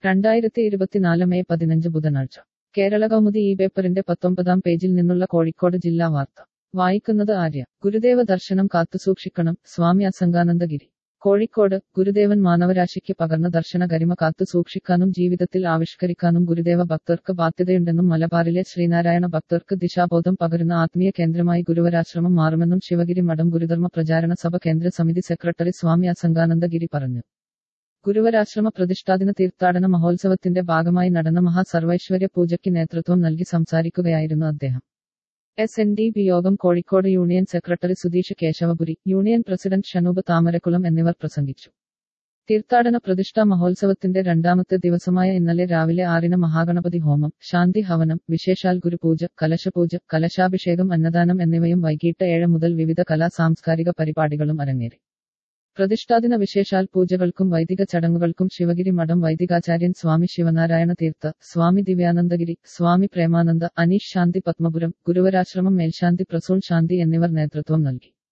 രണ്ടായിരത്തി ഇരുപത്തിനാല് മെയ് പതിനഞ്ച് ബുധനാഴ്ച കേരള കൗമുദി ഈ പേപ്പറിന്റെ പത്തൊമ്പതാം പേജിൽ നിന്നുള്ള കോഴിക്കോട് ജില്ലാ വാർത്ത വായിക്കുന്നത് ആര്യ ഗുരുദേവ ദർശനം കാത്തുസൂക്ഷിക്കണം സ്വാമി അസംഗാനന്ദഗിരി കോഴിക്കോട് ഗുരുദേവൻ മാനവരാശിക്ക് പകർന്ന ദർശന ഗരിമ കാത്തു സൂക്ഷിക്കാനും ജീവിതത്തിൽ ആവിഷ്കരിക്കാനും ഗുരുദേവ ഭക്തർക്ക് ബാധ്യതയുണ്ടെന്നും മലബാറിലെ ശ്രീനാരായണ ഭക്തർക്ക് ദിശാബോധം പകരുന്ന ആത്മീയ കേന്ദ്രമായി ഗുരുവരാശ്രമം മാറുമെന്നും ശിവഗിരി മഠം ഗുരുധർമ്മ പ്രചാരണ സഭ കേന്ദ്ര സമിതി സെക്രട്ടറി സ്വാമി അസംഗാനന്ദഗിരി പറഞ്ഞു ഗുരുവരാശ്രമ പ്രതിഷ്ഠാദിന തീർത്ഥാടന മഹോത്സവത്തിന്റെ ഭാഗമായി നടന്ന മഹാസർവൈശ്വര്യ പൂജയ്ക്ക് നേതൃത്വം നൽകി സംസാരിക്കുകയായിരുന്നു അദ്ദേഹം എസ് എൻ ഡി പി യോഗം Kozhikode union secretary Sudheesh Keshavapuri union president Shanoop Thamarakkulam എന്നിവർ പ്രസംഗിച്ചു തീർത്ഥാടന പ്രതിഷ്ഠാ മഹോത്സവത്തിന്റെ രണ്ടാമത്തെ ദിവസമായ ഇന്നലെ രാവിലെ ആറിന് മഹാഗണപതി ഹോമം ശാന്തി ഹവനം വിശേഷാൽ ഗുരുപൂജ കലശപൂജ കലശാഭിഷേകം അന്നദാനം എന്നിവയും വൈകിട്ട് ഏഴ് മുതൽ വിവിധ കലാ സാംസ്കാരിക പരിപാടികളും അരങ്ങേറി പ്രതിഷ്ഠാദിന വിശേഷാൽ പൂജകൾക്കും വൈദിക ചടങ്ങുകൾക്കും ശിവഗിരി മഠം വൈദികാചാര്യൻ സ്വാമി ശിവനാരായണ തീർത്ഥ സ്വാമി ദിവ്യാനന്ദഗിരി സ്വാമി പ്രേമാനന്ദ അനീഷ് ശാന്തി പത്മപുരം ഗുരുവരാശ്രമം മേൽശാന്തി പ്രസൂൺ ശാന്തി എന്നിവർ നേതൃത്വം നൽകി